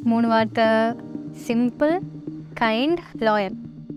மூணு வார்த்தை simple kind loyal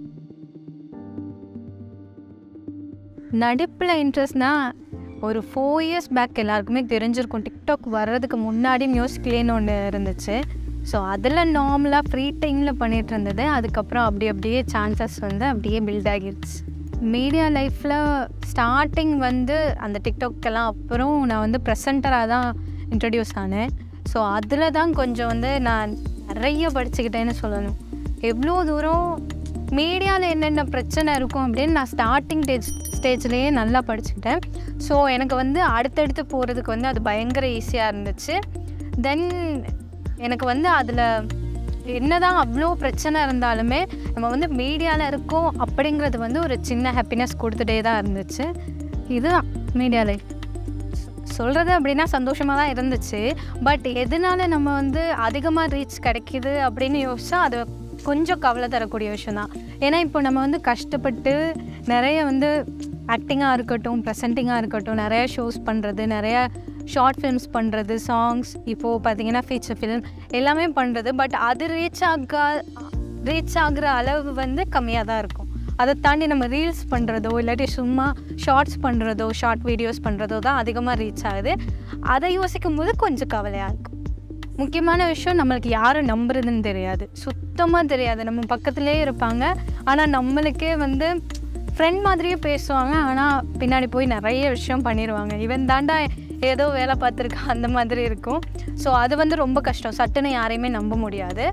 நடிப்பில் இன்ட்ரெஸ்ட்னா ஒரு ஃபோர் இயர்ஸ் பேக் எல்லாருக்குமே தெரிஞ்சிருக்கும் டிக்டாக் வர்றதுக்கு முன்னாடி மியூசிக்லேன்னு ஒன்று இருந்துச்சு ஸோ அதில் நார்மலாக ஃப்ரீ டைமில் பண்ணிகிட்டு இருந்தது அதுக்கப்புறம் அப்படி அப்படியே சான்சஸ் வந்து அப்படியே பில்ட் ஆகிருச்சு மீடியா லைஃப்பில் ஸ்டார்டிங் வந்து அந்த டிக்டாக்கெல்லாம் அப்புறம் நான் வந்து ப்ரெசண்டராக தான் இன்ட்ரடியூஸ் ஆனேன் ஸோ அதில் தான் கொஞ்சம் வந்து நான் நிறைய படிச்சுக்கிட்டேன்னு சொல்லணும் எவ்வளோ தூரம் மீடியாவில் என்னென்ன பிரச்சனை இருக்கும் அப்படின்னு நான் ஸ்டார்டிங் ஸ்டேஜ் ஸ்டேஜ்லேயே நல்லா படிச்சுக்கிட்டேன் ஸோ எனக்கு வந்து அடுத்தடுத்து போகிறதுக்கு வந்து அது பயங்கர ஈஸியாக இருந்துச்சு தென் எனக்கு வந்து அதில் என்னதான் அவ்வளோ பிரச்சனை இருந்தாலுமே நம்ம வந்து மீடியாவில் இருக்கோம் அப்படிங்கிறது வந்து ஒரு சின்ன ஹாப்பினஸ் கொடுத்துட்டே தான் இருந்துச்சு இதுதான் மீடியா லைஃப் சொல்கிறது அப்படின்னா சந்தோஷமாக தான் இருந்துச்சு பட் எதனால நம்ம வந்து அதிகமாக ரீச் கிடைக்கிது அப்படின்னு யோசிச்சா அது கொஞ்சம் கவலை தரக்கூடிய விஷயம் தான் ஏன்னா இப்போ நம்ம வந்து கஷ்டப்பட்டு நிறைய வந்து ஆக்டிங்காக இருக்கட்டும் ப்ரெசன்டிங்காக இருக்கட்டும் நிறைய ஷோஸ் பண்ணுறது நிறைய ஷார்ட் ஃபிலிம்ஸ் பண்ணுறது சாங்ஸ் இப்போது பார்த்தீங்கன்னா ஃபீச்சர் ஃபிலிம் எல்லாமே பண்ணுறது பட் அது ரீச் ஆகா ரீச் ஆகுற அளவு வந்து கம்மியாக தான் இருக்கும் அதை தாண்டி நம்ம ரீல்ஸ் பண்ணுறதோ இல்லாட்டி சும்மா ஷார்ட்ஸ் பண்ணுறதோ ஷார்ட் வீடியோஸ் பண்ணுறதோ தான் அதிகமாக ரீச் ஆகுது அதை யோசிக்கும் போது கொஞ்சம் கவலையாக இருக்கும் முக்கியமான விஷயம் நம்மளுக்கு யாரை நம்புறதுன்னு தெரியாது சுத்தமாக தெரியாது நம்ம பக்கத்துலேயே இருப்பாங்க ஆனால் நம்மளுக்கே வந்து ஃப்ரெண்ட் மாதிரியே பேசுவாங்க ஆனால் பின்னாடி போய் நிறைய விஷயம் பண்ணிடுவாங்க இவன் தாண்டா ஏதோ வேலை பார்த்துருக்கா அந்த மாதிரி இருக்கும் ஸோ அது வந்து ரொம்ப கஷ்டம் சட்டுன்னு யாரையுமே நம்ப முடியாது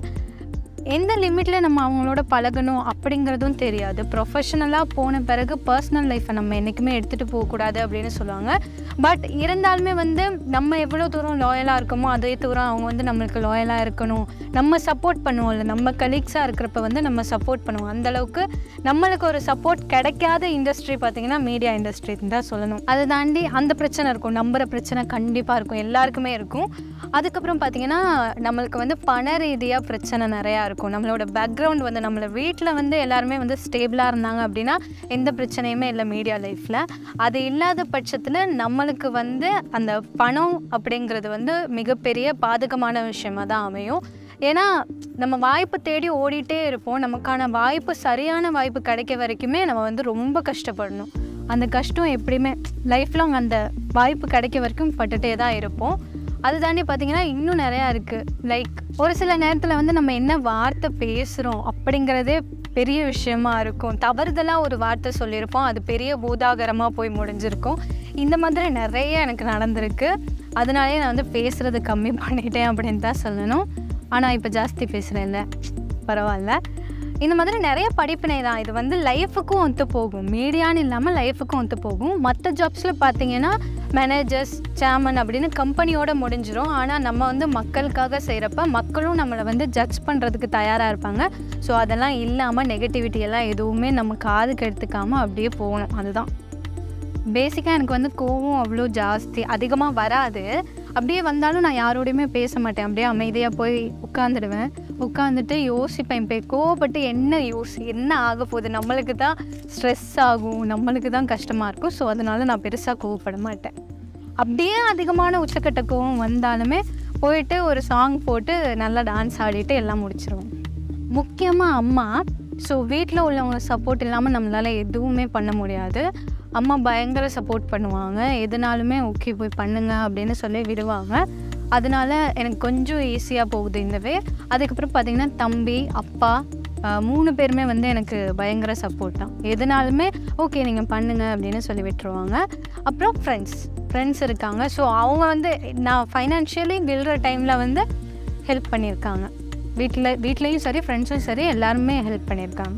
எந்த லிமிட்டில் நம்ம அவங்களோட பழகணும் அப்படிங்கிறதும் தெரியாது ப்ரொஃபஷனலாக போன பிறகு பர்சனல் லைஃப்பை நம்ம என்றைக்குமே எடுத்துகிட்டு போகக்கூடாது அப்படின்னு சொல்லுவாங்க பட் இருந்தாலுமே வந்து நம்ம எவ்வளோ தூரம் லாயலாக இருக்கோமோ அதே தூரம் அவங்க வந்து நம்மளுக்கு லாயலாக இருக்கணும் நம்ம சப்போர்ட் பண்ணுவோம்ல நம்ம கலீக்ஸாக இருக்கிறப்ப வந்து நம்ம சப்போர்ட் பண்ணுவோம் அந்தளவுக்கு நம்மளுக்கு ஒரு சப்போர்ட் கிடைக்காத இண்டஸ்ட்ரி பார்த்திங்கன்னா மீடியா இண்டஸ்ட்ரின்னு தான் சொல்லணும் அதை தாண்டி அந்த பிரச்சனை இருக்கும் நம்புகிற பிரச்சனை கண்டிப்பாக இருக்கும் எல்லாருக்குமே இருக்கும் அதுக்கப்புறம் பார்த்திங்கன்னா நம்மளுக்கு வந்து பண ரீதியாக பிரச்சனை நிறையா இருக்கும் நம்மளோட பேக்ரவுண்ட் வந்து நம்மளை வீட்டில் வந்து எல்லாருமே வந்து ஸ்டேபிளாக இருந்தாங்க அப்படின்னா எந்த பிரச்சனையுமே இல்லை மீடியா லைஃப்பில் அது இல்லாத பட்சத்தில் நம்மளுக்கு வந்து அந்த பணம் அப்படிங்கிறது வந்து மிகப்பெரிய பாதகமான விஷயமா தான் அமையும் ஏன்னா நம்ம வாய்ப்பு தேடி ஓடிட்டே இருப்போம் நமக்கான வாய்ப்பு சரியான வாய்ப்பு கிடைக்க வரைக்குமே நம்ம வந்து ரொம்ப கஷ்டப்படணும் அந்த கஷ்டம் எப்படியுமே லைஃப் லாங் அந்த வாய்ப்பு கிடைக்க வரைக்கும் பட்டுட்டே தான் இருப்போம் அது தாண்டி பார்த்தீங்கன்னா இன்னும் நிறையா இருக்குது லைக் ஒரு சில நேரத்தில் வந்து நம்ம என்ன வார்த்தை பேசுகிறோம் அப்படிங்கிறதே பெரிய விஷயமா இருக்கும் தவறுதலாக ஒரு வார்த்தை சொல்லியிருப்போம் அது பெரிய பூதாகரமாக போய் முடிஞ்சிருக்கும் இந்த மாதிரி நிறைய எனக்கு நடந்திருக்கு அதனாலே நான் வந்து பேசுகிறது கம்மி பண்ணிட்டேன் அப்படின்னு தான் சொல்லணும் ஆனால் இப்போ ஜாஸ்தி பேசுகிறேன்ல பரவாயில்ல இந்த மாதிரி நிறைய படிப்பினை தான் இது வந்து லைஃபுக்கும் ஒத்து போகும் மீடியான்னு இல்லாமல் லைஃபுக்கும் ஒத்து போகும் மற்ற ஜாப்ஸில் பார்த்தீங்கன்னா மேனேஜர்ஸ் சேர்மன் அப்படின்னு கம்பெனியோட முடிஞ்சிடும் ஆனால் நம்ம வந்து மக்களுக்காக செய்கிறப்ப மக்களும் நம்மளை வந்து ஜட்ஜ் பண்ணுறதுக்கு தயாராக இருப்பாங்க ஸோ அதெல்லாம் இல்லாமல் நெகட்டிவிட்டி எல்லாம் எதுவுமே நம்ம காதுக்கு எடுத்துக்காமல் அப்படியே போகணும் அதுதான் பேசிக்காக எனக்கு வந்து கோவம் அவ்வளோ ஜாஸ்தி அதிகமாக வராது அப்படியே வந்தாலும் நான் யாரோடையுமே பேச மாட்டேன் அப்படியே அமைதியாக போய் உட்காந்துடுவேன் உட்காந்துட்டு யோசிப்பேன் இப்போ கோவப்பட்டு என்ன யோசி என்ன ஆக போகுது நம்மளுக்கு தான் ஸ்ட்ரெஸ் ஆகும் நம்மளுக்கு தான் கஷ்டமாக இருக்கும் ஸோ அதனால நான் பெருசாக கோவப்பட மாட்டேன் அப்படியே அதிகமான உச்சக்கட்ட கோவம் வந்தாலுமே போயிட்டு ஒரு சாங் போட்டு நல்லா டான்ஸ் ஆடிட்டு எல்லாம் முடிச்சிருவேன் முக்கியமாக அம்மா ஸோ வீட்டில் உள்ளவங்க சப்போர்ட் இல்லாமல் நம்மளால் எதுவுமே பண்ண முடியாது அம்மா பயங்கர சப்போர்ட் பண்ணுவாங்க எதுனாலுமே ஓகே போய் பண்ணுங்க அப்படின்னு சொல்லி விடுவாங்க அதனால எனக்கு கொஞ்சம் ஈஸியாக போகுது இந்த வே அதுக்கப்புறம் பார்த்திங்கன்னா தம்பி அப்பா ஆஹ் மூணு பேருமே வந்து எனக்கு பயங்கர சப்போர்ட் தான் எதுனாலுமே ஓகே நீங்கள் பண்ணுங்க அப்படின்னு சொல்லி விட்டுருவாங்க அப்புறம் ஃப்ரெண்ட்ஸ் ஃப்ரெண்ட்ஸ் இருக்காங்க ஸோ அவங்க வந்து நான் ஃபைனான்ஷியலி விழுற டைமில் வந்து ஹெல்ப் பண்ணியிருக்காங்க வீட்டில் வீட்லேயும் சரி ஃப்ரெண்ட்ஸும் சரி எல்லாருமே ஹெல்ப் பண்ணியிருக்காங்க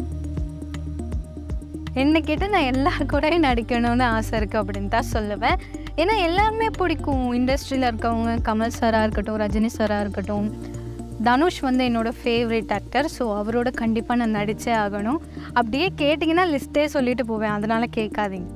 என்னை கேட்டு நான் எல்லார் கூடயும் நடிக்கணும்னு ஆசை இருக்குது அப்படின்னு தான் சொல்லுவேன் ஏன்னா எல்லாருமே பிடிக்கும் இண்டஸ்ட்ரியில் இருக்கவங்க கமல் சாராக இருக்கட்டும் ரஜினி சாராக இருக்கட்டும் தனுஷ் வந்து என்னோடய ஃபேவரட் ஆக்டர் ஸோ அவரோட கண்டிப்பாக நான் நடித்தே ஆகணும் அப்படியே கேட்டிங்கன்னா லிஸ்ட்டே சொல்லிட்டு போவேன் அதனால் கேட்காதீங்க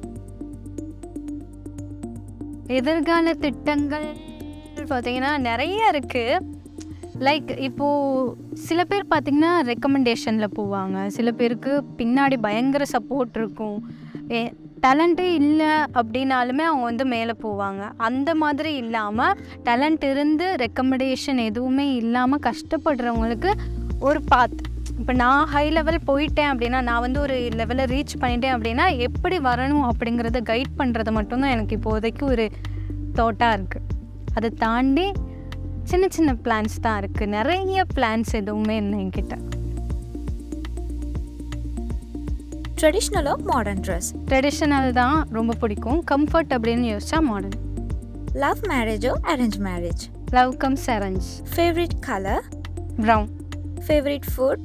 எதிர்கால திட்டங்கள் பார்த்தீங்கன்னா நிறைய இருக்குது லைக் இப்போது சில பேர் பார்த்திங்கன்னா ரெக்கமெண்டேஷனில் போவாங்க சில பேருக்கு பின்னாடி பயங்கர சப்போர்ட் இருக்கும் ஏ டேலண்ட்டே இல்லை அப்படின்னாலுமே அவங்க வந்து மேலே போவாங்க அந்த மாதிரி இல்லாமல் டேலண்ட் இருந்து ரெக்கமெண்டேஷன் எதுவுமே இல்லாமல் கஷ்டப்படுறவங்களுக்கு ஒரு பாத் இப்போ நான் ஹை லெவல் போயிட்டேன் அப்படின்னா நான் வந்து ஒரு லெவலில் ரீச் பண்ணிட்டேன் அப்படின்னா எப்படி வரணும் அப்படிங்கிறத கைட் பண்ணுறது மட்டும்தான் எனக்கு இப்போதைக்கு ஒரு தோட்டாக இருக்குது அதை தாண்டி சின்ன சின்ன பிளான்ஸ் தான் இருக்குது நிறைய பிளான்ஸ் எதுவுமே இல்லை என்கிட்ட traditional of modern dress traditional தான் ரொம்ப பிடிக்கும் கம்ஃபர்ட் அப்படின்னு யோசிச்சா மாடர்ன் லவ் மேரேஜோ arrange marriage love comes arrange favourite colour brown favourite food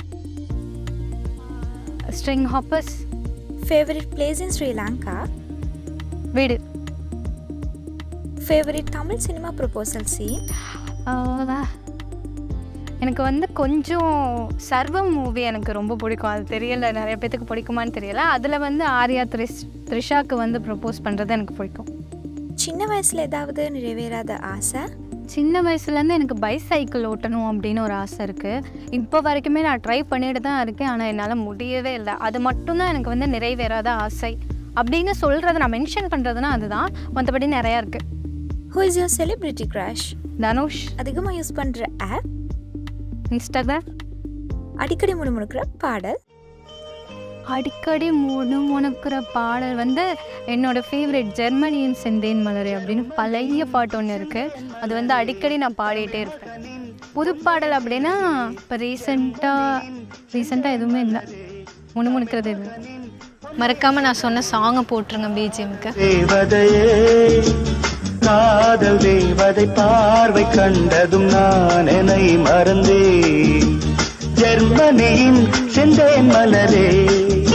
string hoppers favourite place in Sri Lanka வீடு favourite Tamil cinema proposal scene அவ்வளோதான். எனக்கு வந்து கொஞ்சம் சர்வம் மூவி எனக்கு ரொம்ப பிடிக்கும் அது தெரியல நிறைய பேத்துக்கு பிடிக்குமான்னு தெரியல அதில் வந்து ஆர்யா த்ரிஷ் த்ரிஷாக்கு வந்து ப்ரப்போஸ் பண்ணுறது எனக்கு பிடிக்கும் சின்ன வயசில் ஏதாவது நிறைவேறாத ஆசை சின்ன வயசுலேருந்து எனக்கு பைசைக்கிள் ஓட்டணும் அப்படின்னு ஒரு ஆசை இருக்குது இப்போ வரைக்குமே நான் ட்ரை பண்ணிட்டு தான் இருக்கேன் ஆனால் என்னால் முடியவே இல்லை அது மட்டும்தான் எனக்கு வந்து நிறைவேறாத ஆசை அப்படின்னு சொல்கிறத நான் மென்ஷன் பண்ணுறதுனா அதுதான் மற்றபடி நிறையா இருக்குது who is your celebrity crush Dhanush அதிகமாக யூஸ் பண்ணுற ஆப் இன்ஸ்டாகிராம் அடிக்கடி முணுமுணுக்கிற பாடல் அடிக்கடி முணு முணுக்கிற பாடல் வந்து என்னோட ஃபேவரட் ஜெர்மனியின் செந்தேன் மலரே அப்படின்னு பழைய பாட்டு ஒன்று இருக்குது அது வந்து அடிக்கடி நான் பாடிட்டே இருப்பேன் புது பாடல் அப்படின்னா இப்போ ரீசெண்டாக ரீசெண்டாக எதுவுமே இல்லை முணுமுணுக்கிறது எதுவும் மறக்காமல் நான் சொன்ன சாங்கை போட்டுருங்க பிஜிஎம்க்கு தேவதையே காதல் தேவதை பார்வை கண்டதும் நான் என்னை மறந்தேன் ஜெர்மனியின் செந்தேன் மலரே